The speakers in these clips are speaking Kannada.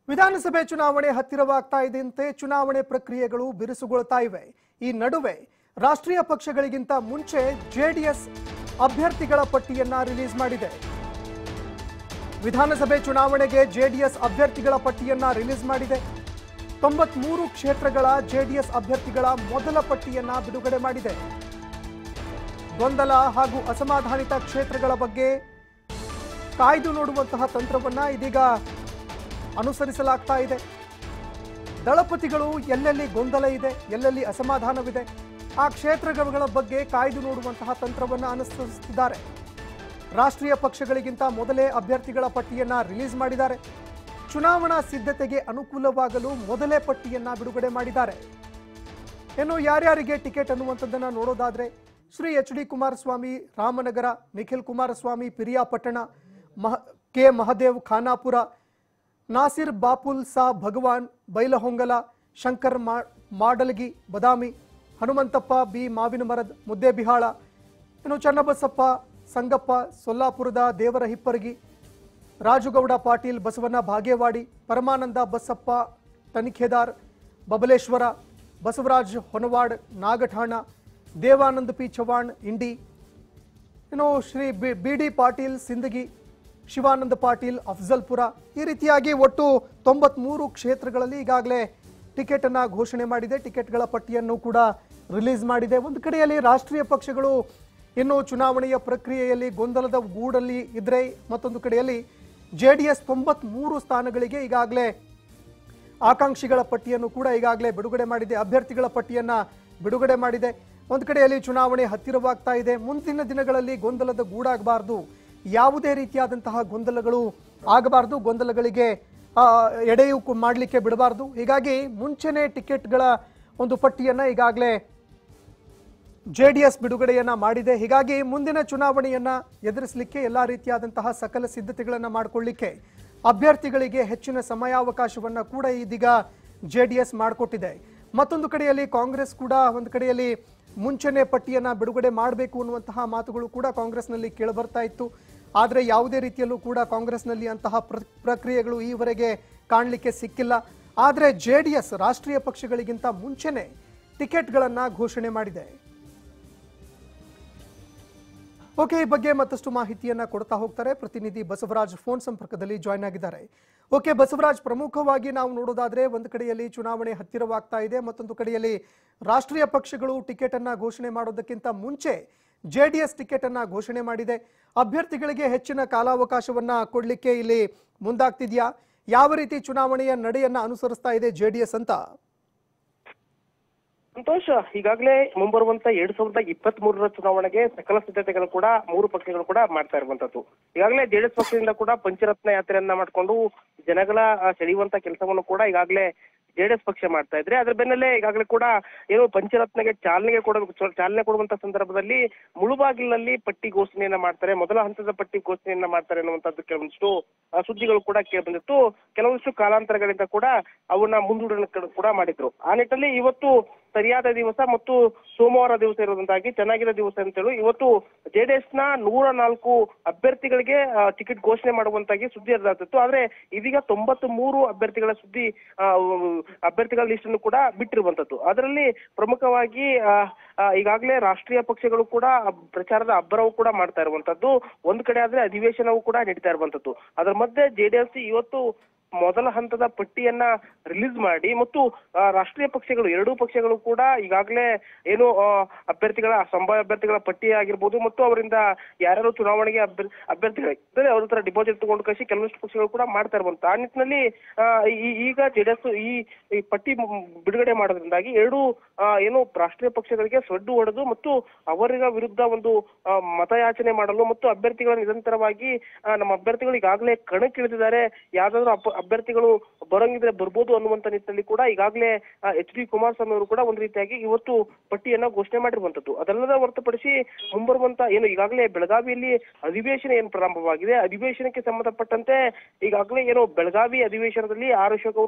ವಿಧಾನಸಭೆ ಚುನಾವಣೆ ಹತ್ತಿರವಾಗ್ತಾ ಇದ್ದಂತೆ ಚುನಾವಣೆ ಪ್ರಕ್ರಿಯೆಗಳು ಬಿರುಸುಗೊಳ್ತಾ ಇವೆ ಈ ನಡುವೆ ರಾಷ್ಟ್ರೀಯ ಪಕ್ಷಗಳಿಗಿಂತ ಮುಂಚೆ ಜೆಡಿಎಸ್ ಅಭ್ಯರ್ಥಿಗಳ ಪಟ್ಟಿಯನ್ನ ರಿಲೀಸ್ ಮಾಡಿದೆ ವಿಧಾನಸಭೆ ಚುನಾವಣೆಗೆ ಜೆಡಿಎಸ್ ಅಭ್ಯರ್ಥಿಗಳ ಪಟ್ಟಿಯನ್ನ ರಿಲೀಸ್ ಮಾಡಿದೆ ತೊಂಬತ್ಮೂರು ಕ್ಷೇತ್ರಗಳ ಜೆಡಿಎಸ್ ಅಭ್ಯರ್ಥಿಗಳ ಮೊದಲ ಪಟ್ಟಿಯನ್ನ ಬಿಡುಗಡೆ ಮಾಡಿದೆ ಗೊಂದಲ ಹಾಗೂ ಅಸಮಾಧಾನಿತ ಕ್ಷೇತ್ರಗಳ ಬಗ್ಗೆ ಕಾಯ್ದು ನೋಡುವಂತಹ ತಂತ್ರವನ್ನ ಇದೀಗ ಅನುಸರಿಸಲಾಗ್ತಾ ಇದೆ ದಳಪತಿಗಳು ಎಲ್ಲೆಲ್ಲಿ ಗೊಂದಲ ಇದೆ ಎಲ್ಲೆಲ್ಲಿ ಅಸಮಾಧಾನವಿದೆ ಆ ಕ್ಷೇತ್ರಗಳ ಬಗ್ಗೆ ಕಾಯ್ದು ನೋಡುವಂತಹ ತಂತ್ರವನ್ನು ಅನುಸರಿಸುತ್ತಿದ್ದಾರೆ ರಾಷ್ಟ್ರೀಯ ಪಕ್ಷಗಳಿಗಿಂತ ಮೊದಲೇ ಅಭ್ಯರ್ಥಿಗಳ ಪಟ್ಟಿಯನ್ನ ರಿಲೀಸ್ ಮಾಡಿದ್ದಾರೆ ಚುನಾವಣಾ ಸಿದ್ಧತೆಗೆ ಅನುಕೂಲವಾಗಲು ಮೊದಲೇ ಪಟ್ಟಿಯನ್ನ ಬಿಡುಗಡೆ ಮಾಡಿದ್ದಾರೆ ಇನ್ನು ಯಾರ್ಯಾರಿಗೆ ಟಿಕೆಟ್ ಅನ್ನುವಂಥದ್ದನ್ನ ನೋಡೋದಾದ್ರೆ ಶ್ರೀ ಎಚ್ ಡಿ ಕುಮಾರಸ್ವಾಮಿ ರಾಮನಗರ ನಿಖಿಲ್ ಕುಮಾರಸ್ವಾಮಿ ಪಿರಿಯಾಪಟ್ಟಣ ಮಹ ಕೆ ಮಹದೇವ್ ಖಾನಾಪುರ ನಾಸಿರ್ ಬಾಪುಲ್ ಸಾ ಭಗವಾನ್ ಬೈಲಹೊಂಗಲ ಶಂಕರ್ ಮಾ ಮಾಡಲಗಿ ಬದಾಮಿ ಹನುಮಂತಪ್ಪ ಬಿ ಮಾವಿನ ಮರದ್ ಮುದ್ದೇಬಿಹಾಳ ಇನ್ನು ಚನ್ನಬಸಪ್ಪ ಸಂಗಪ್ಪ ಸೊಲ್ಲಾಪುರದ ದೇವರ ಹಿಪ್ಪರಗಿ ರಾಜುಗೌಡ ಪಾಟೀಲ್ ಬಸವಣ್ಣ ಭಾಗೇವಾಡಿ ಪರಮಾನಂದ ಬಸಪ್ಪ ತನಿಖೇದಾರ್ ಬಬಲೇಶ್ವರ ಬಸವರಾಜ್ ಹೊನವಾಡ್ ನಾಗಠಾಣ ದೇವಾನಂದ್ ಪಿ ಚವಾಣ್ ಇಂಡಿ ಇನ್ನು Shri B B D Patil Sindagi Shivananda Patil Afzalpur ಈ ರೀತಿಯಾಗಿ ಒಟ್ಟು ತೊಂಬತ್ಮೂರು ಕ್ಷೇತ್ರಗಳಲ್ಲಿ ಈಗಾಗಲೇ ಟಿಕೆಟ್ ಅನ್ನ ಘೋಷಣೆ ಮಾಡಿದೆ ಟಿಕೆಟ್ಗಳ ಪಟ್ಟಿಯನ್ನು ಕೂಡ ರಿಲೀಸ್ ಮಾಡಿದೆ ಒಂದು ಕಡೆಯಲ್ಲಿ ರಾಷ್ಟ್ರೀಯ ಪಕ್ಷಗಳು ಇನ್ನು ಚುನಾವಣೆಯ ಪ್ರಕ್ರಿಯೆಯಲ್ಲಿ ಗೊಂದಲದ ಗೂಡಲ್ಲಿ ಇದ್ರೆ ಮತ್ತೊಂದು ಕಡೆಯಲ್ಲಿ ಜೆ ಡಿ ಎಸ್ ತೊಂಬತ್ಮೂರು ಸ್ಥಾನಗಳಿಗೆ ಈಗಾಗಲೇ ಆಕಾಂಕ್ಷಿಗಳ ಪಟ್ಟಿಯನ್ನು ಕೂಡ ಈಗಾಗಲೇ ಬಿಡುಗಡೆ ಮಾಡಿದೆ ಅಭ್ಯರ್ಥಿಗಳ ಪಟ್ಟಿಯನ್ನ ಬಿಡುಗಡೆ ಮಾಡಿದೆ ಒಂದು ಕಡೆಯಲ್ಲಿ ಚುನಾವಣೆ ಹತ್ತಿರವಾಗ್ತಾ ಇದೆ ಮುಂದಿನ ದಿನಗಳಲ್ಲಿ ಗೊಂದಲದ ಗೂಡಾಗಬಾರ್ದು ಯಾವುದೇ ರೀತಿಯಾದಂತಹ ಗೊಂದಲಗಳು ಆಗಬಾರ್ದು ಗೊಂದಲಗಳಿಗೆ ಆ, ಎಡೆಯು ಕು- ಮಾಡಲಿಕ್ಕೆ ಬಿಡಬಾರ್ದು ಹೀಗಾಗಿ ಮುಂಚೆನೇ ಟಿಕೆಟ್ಗಳ ಒಂದು ಪಟ್ಟಿಯನ್ನ ಈಗಾಗಲೇ ಜೆ ಡಿ ಎಸ್ ಬಿಡುಗಡೆಯನ್ನ ಮಾಡಿದೆ ಹೀಗಾಗಿ ಮುಂದಿನ ಚುನಾವಣೆಯನ್ನ ಎದುರಿಸಲಿಕ್ಕೆ ಎಲ್ಲಾ ರೀತಿಯಾದಂತಹ ಸಕಲ ಸಿದ್ಧತೆಗಳನ್ನ ಮಾಡಿಕೊಳ್ಳಿಕ್ಕೆ ಅಭ್ಯರ್ಥಿಗಳಿಗೆ ಹೆಚ್ಚಿನ ಸಮಯಾವಕಾಶವನ್ನ ಕೂಡ ಇದೀಗ ಜೆ ಡಿ ಎಸ್ ಮಾಡಿಕೊಟ್ಟಿದೆ ಮತ್ತೊಂದು ಕಡೆಯಲ್ಲಿ ಕಾಂಗ್ರೆಸ್ ಕೂಡ ಒಂದು ಕಡೆಯಲ್ಲಿ ಮುಂಚೆನೆ ಪಟ್ಟಿಯನ್ನ ಬಿಡುಗಡೆ ಮಾಡಬೇಕು ಅನ್ನುವಂತಹ ಮಾತುಗಳು ಕೂಡ ಕಾಂಗ್ರೆಸ್ನಲ್ಲಿ ಕೇಳಿಬರ್ತಾ ಇತ್ತು ಆದರೆ ಯಾವುದೇ ರೀತಿಯಲ್ಲೂ ಕೂಡ ಕಾಂಗ್ರೆಸ್ನಲ್ಲಿ ಅಂತಹ ಪ್ರ- ಪ್ರಕ್ರಿಯೆಗಳು ಈವರೆಗೆ ಕಾಣಲಿಕ್ಕೆ ಸಿಕ್ಕಿಲ್ಲ ಆದರೆ ಜೆ ಡಿ ಎಸ್ ರಾಷ್ಟ್ರೀಯ ಪಕ್ಷಗಳಿಗಿಂತ ಮುಂಚೆನೆ ಟಿಕೆಟ್ಗಳನ್ನ ಘೋಷಣೆ ಮಾಡಿದೆ ಓಕೆ ಈ ಬಗ್ಗೆ ಮತ್ತಷ್ಟು ಮಾಹಿತಿಯನ್ನ ಕೊಡ್ತಾ ಹೋಗ್ತಾರೆ ಪ್ರತಿನಿಧಿ ಬಸವರಾಜ್ ಫೋನ್ ಸಂಪರ್ಕದಲ್ಲಿ ಜಾಯ್ನ್ ಆಗಿದ್ದಾರೆ ಓಕೆ ಬಸವರಾಜ್ ಪ್ರಮುಖವಾಗಿ ನಾವು ನೋಡೋದಾದ್ರೆ ಒಂದು ಕಡೆಯಲ್ಲಿ ಚುನಾವಣೆ ಹತ್ತಿರವಾಗ್ತಾ ಇದೆ ಮತ್ತೊಂದು ಕಡೆಯಲ್ಲಿ ರಾಷ್ಟ್ರೀಯ ಪಕ್ಷಗಳು ಟಿಕೆಟ್ ಅನ್ನ ಘೋಷಣೆ ಮಾಡೋದಕ್ಕಿಂತ ಮುಂಚೆ ಜೆ ಡಿ ಎಸ್ ಟಿಕೆಟ್ ಅನ್ನ ಘೋಷಣೆ ಮಾಡಿದೆ ಅಭ್ಯರ್ಥಿಗಳಿಗೆ ಹೆಚ್ಚಿನ ಕಾಲಾವಕಾಶವನ್ನ ಕೊಡ್ಲಿಕ್ಕೆ ಇಲ್ಲಿ ಮುಂದಾಗ್ತಿದ್ಯಾ ಯಾವ ರೀತಿ ಚುನಾವಣೆಯ ನಡೆಯನ್ನ ಅನುಸರಿಸ್ತಾ ಇದೆ ಜೆ ಡಿ ಎಸ್ ಅಂತ ಸಂತೋಷ್ ಈಗಾಗಲೇ ಮುಂಬರುವಂತ ಎರಡ್ ಸಾವಿರದ ಇಪ್ಪತ್ತ್ ಮೂರರ ಚುನಾವಣೆಗೆ ಸಕಲ ಸಿದ್ಧತೆಗಳು ಕೂಡ ಮೂರು ಪಕ್ಷಗಳು ಕೂಡ ಮಾಡ್ತಾ ಇರುವಂತದ್ದು ಈಗಾಗಲೇ ಜೆಡಿಎಸ್ ಪಕ್ಷದಿಂದ ಕೂಡ ಪಂಚರತ್ನ ಯಾತ್ರೆಯನ್ನ ಮಾಡ್ಕೊಂಡು ಜನಗಳ ಆ, ಸೆಳೆಯುವಂತ ಕೆಲಸವನ್ನು ಕೂಡ ಈಗಾಗಲೇ ಜೆಡಿಎಸ್ ಪಕ್ಷ ಮಾಡ್ತಾ ಇದ್ರೆ ಅದ್ರ ಬೆನ್ನಲ್ಲೇ ಈಗಾಗಲೇ ಕೂಡ ಏನು ಪಂಚರತ್ನಗೆ ಚಾಲನೆಗೆ ಕೊಡಬೇಕು ಚಾಲನೆ ಕೊಡುವಂತ ಸಂದರ್ಭದಲ್ಲಿ ಮುಳುಬಾಗಿಲಿನಲ್ಲಿ ಪಟ್ಟಿ ಘೋಷಣೆಯನ್ನ ಮಾಡ್ತಾರೆ ಮೊದಲ ಹಂತದ ಪಟ್ಟಿ ಘೋಷಣೆಯನ್ನ ಮಾಡ್ತಾರೆ ಅನ್ನುವಂಥದ್ದು ಕೆಲವೊಂದಿಷ್ಟು ಆ, ಸುದ್ದಿಗಳು ಕೂಡ ಕೇಳಿ ಬಂದಿತ್ತು ಕೆಲವೊಂದಿಷ್ಟು ಕಾಲಾಂತರಗಳಿಂದ ಕೂಡ ಅವನ್ನ ಮುಂದೂಡಲು ಕೂಡ ಮಾಡಿದ್ರು ಆ ನಿಟ್ಟಲ್ಲಿ ಇವತ್ತು ಸರಿಯಾದ ದಿವಸ ಮತ್ತು ಸೋಮವಾರ ದಿವಸ ಇರೋದ್ರಿಂದಾಗಿ ಚೆನ್ನಾಗಿರೋ ದಿವಸ ಅಂತೇಳಿ ಇವತ್ತು ಜೆಡಿಎಸ್ ನ ನೂರ ನಾಲ್ಕು ಅಭ್ಯರ್ಥಿಗಳಿಗೆ ಟಿಕೆಟ್ ಘೋಷಣೆ ಮಾಡುವಂತಾಗಿ ಸುದ್ದಿ ಹರಿದಾಗ್ತಿತ್ತು ಆದ್ರೆ ಇದೀಗ ತೊಂಬತ್ತು ಮೂರು ಅಭ್ಯರ್ಥಿಗಳ ಸುದ್ದಿ ಆ, ಅಭ್ಯರ್ಥಿಗಳ ಲಿಸ್ಟ್ ಅನ್ನು ಕೂಡ ಬಿಟ್ಟಿರುವಂತದ್ದು ಅದರಲ್ಲಿ ಪ್ರಮುಖವಾಗಿ ಆ, ಆ, ಈಗಾಗಲೇ ರಾಷ್ಟ್ರೀಯ ಪಕ್ಷಗಳು ಕೂಡ ಅಬ್- ಪ್ರಚಾರದ ಅಬ್ಬರವು ಕೂಡ ಮಾಡ್ತಾ ಇರುವಂತದ್ದು ಒಂದ್ ಕಡೆ ಆದ್ರೆ ಅಧಿವೇಶನವು ಕೂಡ ನಡೀತಾ ಇರುವಂತದ್ದು ಅದರ ಮಧ್ಯೆ ಜೆಡಿಎಸ್ ಇವತ್ತು ಮೊದಲ ಹಂತದ ಪಟ್ಟಿಯನ್ನ ರಿಲೀಸ್ ಮಾಡಿ ಮತ್ತು ಆ, ರಾಷ್ಟ್ರೀಯ ಪಕ್ಷಗಳು ಎರಡೂ ಪಕ್ಷಗಳು ಕೂಡ ಈಗಾಗಲೇ ಏನು ಆ, ಅಭ್ಯರ್ಥಿಗಳ ಸಂಭಾವ್ಯ ಅಭ್ಯರ್ಥಿಗಳ ಪಟ್ಟಿ ಆಗಿರ್ಬೋದು ಮತ್ತು ಅವರಿಂದ ಯಾರ್ಯಾರು ಚುನಾವಣೆಗೆ ಅಭ್ಯರ್- ಅಭ್ಯರ್ಥಿಗಳಿದ್ದಾರೆ ಅವ್ರ ಹತ್ರ ಡಿಪಾಸಿಟ್ ತಗೊಂಡು ಕಳಿಸಿ ಕೆಲವಷ್ಟು ಪಕ್ಷಗಳು ಕೂಡ ಮಾಡ್ತಾ ಇರುವಂತ ಆ ನಿಟ್ಟಿನಲ್ಲಿ ಆ, ಈ- ಈಗ ಜೆಡಿಎಸ್ ಈ ಈ ಪಟ್ಟಿ ಮ್- ಬಿಡುಗಡೆ ಮಾಡೋದ್ರಿಂದಾಗಿ ಎರಡು ಆ, ಏನು ರಾಷ್ಟ್ರೀಯ ಪಕ್ಷಗಳಿಗೆ ಸೊಡ್ಡು ಹೊಡೆದು ಮತ್ತು ಅವರ ವಿರುದ್ಧ ಒಂದು ಆ, ಮತಯಾಚನೆ ಮಾಡಲು ಮತ್ತು ಅಭ್ಯರ್ಥಿಗಳ ನಿರಂತರವಾಗಿ ಆ, ನಮ್ಮ ಅಭ್ಯರ್ಥಿಗಳು ಈಗಾಗಲೇ ಕಣಕ್ಕಿಳಿದಿದ್ದಾರೆ ಯಾವ್ದಾದ್ರು ಅಪ- ಅಭ್ಯರ್ಥಿಗಳು ಬರೋಂಗಿದ್ರೆ ಬರ್ಬೋದು ಅನ್ನುವಂತ ನಿಟ್ಟಿನಲ್ಲಿ ಕೂಡ ಈಗಾಗಲೇ ಎಚ್ ಡಿ ಕುಮಾರಸ್ವಾಮಿ ಅವರು ಕೂಡ ಒಂದು ರೀತಿಯಾಗಿ ಇವತ್ತು ಪಟ್ಟಿಯನ್ನ ಘೋಷಣೆ ಮಾಡಿರುವಂತದ್ದು ಅದೆಲ್ಲದ ಹೊರತುಪಡಿಸಿ ಮುಂಬರುವಂತ ಏನು ಈಗಾಗಲೇ ಬೆಳಗಾವಿಯಲ್ಲಿ ಅಧಿವೇಶನ ಏನು ಪ್ರಾರಂಭವಾಗಿದೆ ಅಧಿವೇಶನಕ್ಕೆ ಸಂಬಂಧಪಟ್ಟಂತೆ ಈಗಾಗಲೇ ಏನು ಬೆಳಗಾವಿ ಅಧಿವೇಶನದಲ್ಲಿ ಆರ್ ಅಶೋಕ್ ಅವರು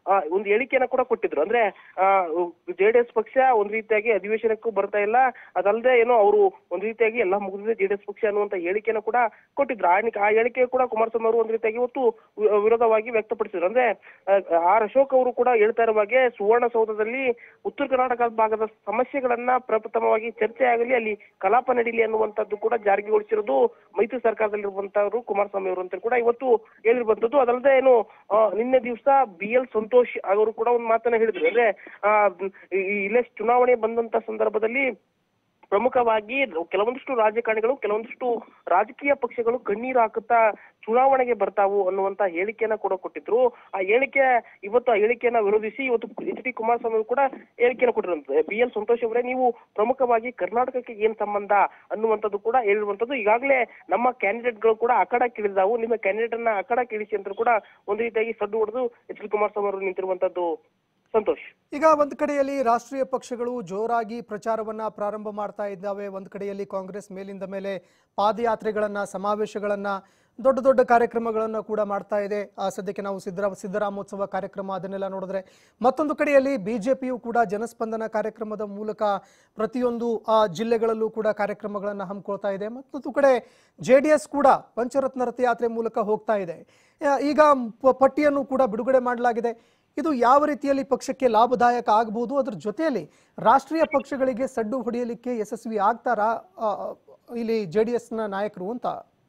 ಆ, ಒಂದು ಹೇಳಿಕೆಯನ್ನ ಕೂಡ ಕೊಟ್ಟಿದ್ರು ಅಂದ್ರೆ ಜೆಡಿಎಸ್ ಪಕ್ಷ ಒಂದ್ ರೀತಿಯಾಗಿ ಅಧಿವೇಶನಕ್ಕೂ ಬರ್ತಾ ಇಲ್ಲ ಅದಲ್ಲದೆ ಏನೋ ಅವರು ಒಂದ್ ರೀತಿಯಾಗಿ ಎಲ್ಲ ಮುಗಿದಿದೆ ಜೆಡಿಎಸ್ ಪಕ್ಷ ಅನ್ನುವಂತ ಹೇಳಿಕೆಯನ್ನು ಕೂಡ ಕೊಟ್ಟಿದ್ರು ಆ ಆ ಹೇಳಿಕೆ ಕೂಡ ಕುಮಾರಸ್ವಾಮಿ ಅವರು ಒಂದ್ ರೀತಿಯಾಗಿ ಇವತ್ತು ವಿ- ವಿರೋಧವಾಗಿ ವ್ಯಕ್ತಪಡಿಸಿದ್ರು ಅಂದ್ರೆ ಆ, ಆರ್ ಅಶೋಕ್ ಅವರು ಕೂಡ ಹೇಳ್ತಾ ಇರುವ ಹಾಗೆ ಸುವರ್ಣಸೌಧದಲ್ಲಿ ಉತ್ತರ ಕರ್ನಾಟಕ ಭಾಗದ ಸಮಸ್ಯೆಗಳನ್ನ ಪ್ರಪ್ರಥಮವಾಗಿ ಚರ್ಚೆ ಆಗಲಿ ಅಲ್ಲಿ ಕಲಾಪ ನಡೀಲಿ ಅನ್ನುವಂಥದ್ದು ಕೂಡ ಜಾರಿಗೊಳಿಸಿರೋದು ಮೈತ್ರಿ ಸರ್ಕಾರದಲ್ಲಿರುವಂತವರು ಕುಮಾರಸ್ವಾಮಿ ಅವರು ಅಂತ ಕೂಡ ಇವತ್ತು ಹೇಳಿರುವಂತದ್ದು ಅದಲ್ಲದೆ ಏನು ಆ, ನಿನ್ನೆ ದಿವಸ ಬಿ ಎಲ್ ಸಂತೋಷ್ ಅವರು ಕೂಡ ಒಂದು ಮಾತನ್ನ ಹೇಳಿದ್ರು ಅಂದ್ರೆ ಆ, ಈ- ಈ ಇಲ್ಲೇ ಚುನಾವಣೆ ಬಂದಂತ ಸಂದರ್ಭದಲ್ಲಿ ಪ್ರಮುಖವಾಗಿ ಕೆಲವೊಂದಿಷ್ಟು ರಾಜಕಾರಣಿಗಳು ಕೆಲವೊಂದಿಷ್ಟು ರಾಜಕೀಯ ಪಕ್ಷಗಳು ಕಣ್ಣೀರು ಹಾಕುತ್ತಾ ಚುನಾವಣೆಗೆ ಬರ್ತಾವು ಅನ್ನುವಂತ ಹೇಳಿಕೆಯನ್ನ ಕೂಡ ಕೊಟ್ಟಿದ್ರು ಆ ಹೇಳಿಕೆ ಇವತ್ತು ಆ ಹೇಳಿಕೆಯನ್ನ ವಿರೋಧಿಸಿ ಇವತ್ತು ಎಚ್ ಡಿ ಕುಮಾರಸ್ವಾಮಿ ಅವರು ಕೂಡ ಹೇಳಿಕೆಯನ್ನು ಕೊಟ್ಟಿರುವಂತದ್ದು ಬಿ ಎಲ್ ಸಂತೋಷ್ ಅವರೇ ನೀವು ಪ್ರಮುಖವಾಗಿ ಕರ್ನಾಟಕಕ್ಕೆ ಏನ್ ಸಂಬಂಧ ಅನ್ನುವಂಥದ್ದು ಕೂಡ ಹೇಳಿರುವಂತದ್ದು ಈಗಾಗಲೇ ನಮ್ಮ ಕ್ಯಾಂಡಿಡೇಟ್ಗಳು ಕೂಡ ಅಖಾಡಕ್ಕೆ ಇಳಿದಾವು ನಿಮ್ಮ ಕ್ಯಾಂಡಿಡೇಟ್ ಅನ್ನ ಅಖಾಡಕ್ಕೆ ಇಳಿಸಿ ಅಂತ ಕೂಡ ಒಂದು ರೀತಿಯಾಗಿ ಸಡ್ಡು ಹೊಡೆದು ಎಚ್ ಡಿ ಕುಮಾರಸ್ವಾಮಿ ಅವರು ನಿಂತಿರುವಂತದ್ದು ಸಂತೋಷ್ ಈಗ ಒಂದು ಕಡೆಯಲ್ಲಿ ರಾಷ್ಟ್ರೀಯ ಪಕ್ಷಗಳು ಜೋರಾಗಿ ಪ್ರಚಾರವನ್ನ ಪ್ರಾರಂಭ ಮಾಡ್ತಾ ಇದ್ದಾವೆ ಒಂದು ಕಡೆಯಲ್ಲಿ ಕಾಂಗ್ರೆಸ್ ಮೇಲಿಂದ ಮೇಲೆ ಪಾದಯಾತ್ರೆಗಳನ್ನ ಸಮಾವೇಶಗಳನ್ನ ದೊಡ್ಡ ದೊಡ್ಡ ಕಾರ್ಯಕ್ರಮಗಳನ್ನು ಕೂಡ ಮಾಡ್ತಾ ಇದೆ ಆ ಸದ್ಯಕ್ಕೆ ನಾವು ಸಿದ್ದರಾ ಸಿದ್ದರಾಮೋತ್ಸವ ಕಾರ್ಯಕ್ರಮ ಅದನ್ನೆಲ್ಲ ನೋಡಿದ್ರೆ ಮತ್ತೊಂದು ಕಡೆಯಲ್ಲಿ ಬಿಜೆಪಿಯು ಕೂಡ ಜನಸ್ಪಂದನ ಕಾರ್ಯಕ್ರಮದ ಮೂಲಕ ಪ್ರತಿಯೊಂದು ಆ, ಜಿಲ್ಲೆಗಳಲ್ಲೂ ಕೂಡ ಕಾರ್ಯಕ್ರಮಗಳನ್ನು ಹಮ್ಮಿಕೊಳ್ತಾ ಇದೆ ಮತ್ತೊಂದು ಕಡೆ ಜೆ ಡಿ ಎಸ್ ಕೂಡ ಪಂಚರತ್ನ ರಥಯಾತ್ರೆ ಮೂಲಕ ಹೋಗ್ತಾ ಇದೆ ಆ, ಈಗ ಪ- ಪಟ್ಟಿಯನ್ನು ಕೂಡ ಬಿಡುಗಡೆ ಮಾಡಲಾಗಿದೆ ಇದು ಯಾವ ರೀತಿಯಲ್ಲಿ ಪಕ್ಷಕ್ಕೆ ಲಾಭದಾಯಕ ಆಗಬಹುದು ಅದರ ಜೊತೆಯಲ್ಲಿ ರಾಷ್ಟ್ರೀಯ ಪಕ್ಷಗಳಿಗೆ ಸಡ್ಡು ಹೊಡೆಯಲಿಕ್ಕೆ ಯಶಸ್ವಿ ಆಗ್ತಾರಾ ಆ, ಇಲ್ಲಿ ಜೆ ಡಿ ಎಸ್ನ ನಾಯಕರು ಅಂತ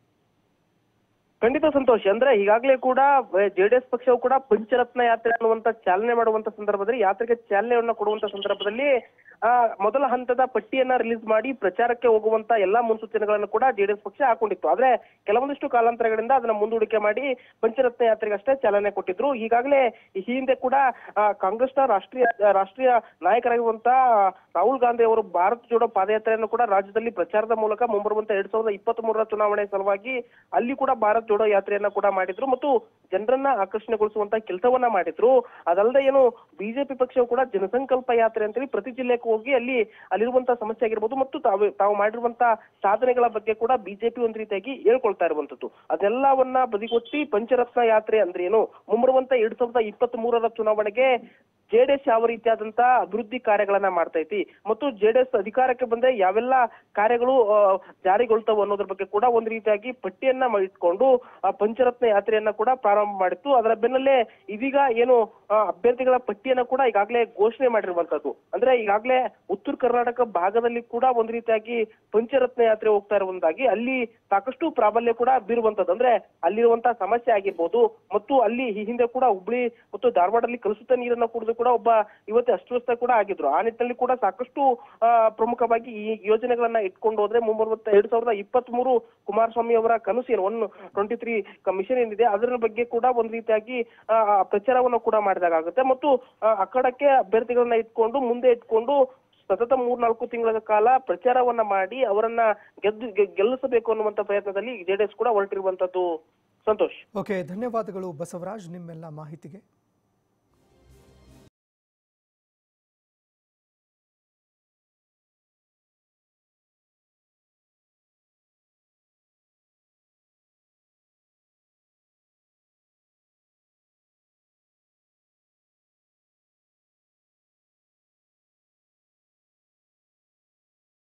ಖಂಡಿತ ಸಂತೋಷ್ ಅಂದ್ರೆ ಈಗಾಗಲೇ ಕೂಡ ಜೆಡಿಎಸ್ ಪಕ್ಷವು ಕೂಡ ಪಂಚರತ್ನ ಯಾತ್ರೆ ಅನ್ನುವಂತ ಚಾಲನೆ ಮಾಡುವಂತ ಸಂದರ್ಭದಲ್ಲಿ ಯಾತ್ರೆಗೆ ಚಾಲನೆಯನ್ನ ಕೊಡುವಂತ ಸಂದರ್ಭದಲ್ಲಿ ಆ ಮೊದಲ ಹಂತದ ಪಟ್ಟಿಯನ್ನ ರಿಲೀಸ್ ಮಾಡಿ ಪ್ರಚಾರಕ್ಕೆ ಹೋಗುವಂತ ಎಲ್ಲಾ ಮುನ್ಸೂಚನೆಗಳನ್ನು ಕೂಡ ಜೆಡಿಎಸ್ ಪಕ್ಷ ಹಾಕೊಂಡಿತ್ತು ಆದ್ರೆ ಕೆಲವೊಂದಿಷ್ಟು ಕಾಲಾಂತರಗಳಿಂದ ಅದನ್ನ ಮುಂದೂಡಿಕೆ ಮಾಡಿ ಪಂಚರತ್ನ ಯಾತ್ರೆಗೆ ಅಷ್ಟೇ ಚಾಲನೆ ಕೊಟ್ಟಿದ್ರು ಈಗಾಗಲೇ ಈ ಹಿಂದೆ ಕೂಡ ಆ, ಕಾಂಗ್ರೆಸ್ನ ರಾಷ್ಟ್ರೀಯ ರಾಷ್ಟ್ರೀಯ ನಾಯಕರಾಗಿರುವಂತ ರಾಹುಲ್ ಗಾಂಧಿ ಅವರು ಭಾರತ್ ಜೋಡೋ ಪಾದಯಾತ್ರೆಯನ್ನು ಕೂಡ ರಾಜ್ಯದಲ್ಲಿ ಪ್ರಚಾರದ ಮೂಲಕ ಮುಂಬರುವಂತ ಎರಡ್ ಸಾವಿರದ ಇಪ್ಪತ್ತ್ ಮೂರರ ಚುನಾವಣೆ ಸಲುವಾಗಿ ಅಲ್ಲಿ ಕೂಡ ಭಾರತ್ ಜೋಡೋ ಯಾತ್ರೆಯನ್ನ ಕೂಡ ಮಾಡಿದ್ರು ಮತ್ತು ಜನರನ್ನ ಆಕರ್ಷಣೆಗೊಳಿಸುವಂತ ಕೆಲಸವನ್ನ ಮಾಡಿದ್ರು ಅದಲ್ಲದೆ ಏನು ಬಿಜೆಪಿ ಪಕ್ಷವು ಕೂಡ ಜನಸಂಕಲ್ಪ ಯಾತ್ರೆ ಅಂತೇಳಿ ಪ್ರತಿ ಜಿಲ್ಲೆಗೆ ಹೋಗಿ ಅಲ್ಲಿ ಅಲ್ಲಿರುವಂತ ಸಮಸ್ಯೆ ಆಗಿರ್ಬೋದು ಮತ್ತು ತಾವು ತಾವು ಮಾಡಿರುವಂತ ಸಾಧನೆಗಳ ಬಗ್ಗೆ ಕೂಡ ಬಿಜೆಪಿ ಒಂದ್ ರೀತಿಯಾಗಿ ಹೇಳ್ಕೊಳ್ತಾ ಇರುವಂತದ್ದು ಅದೆಲ್ಲವನ್ನ ಬದಿಗೊತ್ತಿ ಪಂಚರತ್ನ ಯಾತ್ರೆ ಅಂದ್ರೆ ಏನು ಮುಂಬರುವಂತ ಎರಡ್ ಸಾವಿರದ ಇಪ್ಪತ್ತ್ ಮೂರರ ಚುನಾವಣೆಗೆ ಜೆಡಿಎಸ್ ಯಾವ ರೀತಿಯಾದಂತ ಅಭಿವೃದ್ಧಿ ಕಾರ್ಯಗಳನ್ನ ಮಾಡ್ತೈತಿ ಮತ್ತು ಜೆಡಿಎಸ್ ಅಧಿಕಾರಕ್ಕೆ ಬಂದ್ರೆ ಯಾವೆಲ್ಲ ಕಾರ್ಯಗಳು ಆ, ಜಾರಿಗೊಳ್ತಾವ ಅನ್ನೋದ್ರ ಬಗ್ಗೆ ಕೂಡ ಒಂದ್ ರೀತಿಯಾಗಿ ಪಟ್ಟಿಯನ್ನ ಮ- ಇಟ್ಕೊಂಡು ಆ ಪಂಚರತ್ನ ಯಾತ್ರೆಯನ್ನ ಕೂಡ ಪ್ರಾರಂಭ ಮಾಡಿತ್ತು ಅದರ ಬೆನ್ನಲ್ಲೇ ಇದೀಗ ಏನು ಆ, ಅಭ್ಯರ್ಥಿಗಳ ಪಟ್ಟಿಯನ್ನ ಕೂಡ ಈಗಾಗಲೇ ಘೋಷಣೆ ಮಾಡಿರುವಂತದ್ದು ಅಂದ್ರೆ ಈಗಾಗಲೇ ಉತ್ತರ ಕರ್ನಾಟಕ ಭಾಗದಲ್ಲಿ ಕೂಡ ಒಂದ್ ರೀತಿಯಾಗಿ ಪಂಚರತ್ನ ಯಾತ್ರೆ ಹೋಗ್ತಾ ಇರುವಂತಾಗಿ ಅಲ್ಲಿ ಸಾಕಷ್ಟು ಪ್ರಾಬಲ್ಯ ಕೂಡ ಬೀರುವಂತದ್ದು ಅಂದ್ರೆ ಅಲ್ಲಿರುವಂತಹ ಸಮಸ್ಯೆ ಆಗಿರ್ಬೋದು ಮತ್ತು ಅಲ್ಲಿ ಈ ಹಿಂದೆ ಕೂಡ ಹುಬ್ಳಿ ಮತ್ತು ಧಾರವಾಡದಲ್ಲಿ ಕಲುಷಿತ ನೀರನ್ನ ಕುಡಿದು ಕೂಡ ಒಬ್ಬ ಯುವತಿ ಅಸ್ವಸ್ಥ ಕೂಡ ಆಗಿದ್ರು ಆ ನಿಟ್ಟಿನಲ್ಲಿ ಕೂಡ ಸಾಕಷ್ಟು ಆ, ಪ್ರಮುಖವಾಗಿ ಈ ಯೋಜನೆಗಳನ್ನ ಇಟ್ಕೊಂಡು ಹೋದ್ರೆ ಮುಂಬರುವಂತ ಎರಡ್ ಸಾವಿರದ ಇಪ್ಪತ್ತ್ ಮೂರು ಕುಮಾರಸ್ವಾಮಿ ಅವರ ಕನಸು ಏನು ಒನ್ ಟ್ವೆಂಟಿ ತ್ರೀ ಮಿಷನ್ ಏನಿದೆ ಅದರ ಬಗ್ಗೆ ಕೂಡ ಒಂದ್ ರೀತಿಯಾಗಿ ಆ, ಆ, ಪ್ರಚಾರವನ್ನು ಕೂಡ ಮಾಡಿದಾಗುತ್ತೆ ಮತ್ತು ಆ, ಅಖಾಡಕ್ಕೆ ಅಭ್ಯರ್ಥಿಗಳನ್ನ ಇಟ್ಕೊಂಡು ಮುಂದೆ ಇಟ್ಕೊಂಡು ಸತತ ಮೂರ್ನಾಲ್ಕು ತಿಂಗಳ ಕಾಲ ಪ್ರಚಾರವನ್ನ ಮಾಡಿ ಅವರನ್ನ ಗೆದ್ದು ಗೆ- ಗೆಲ್ಲಿಸಬೇಕು ಅನ್ನುವಂತ ಪ್ರಯತ್ನದಲ್ಲಿ ಜೆಡಿಎಸ್ ಕೂಡ ಹೊರಟಿರುವಂತದ್ದು ಸಂತೋಷ್ ಓಕೆ ಧನ್ಯವಾದಗಳು ಬಸವರಾಜ್ ನಿಮ್ಮೆಲ್ಲ ಮಾಹಿತಿಗೆ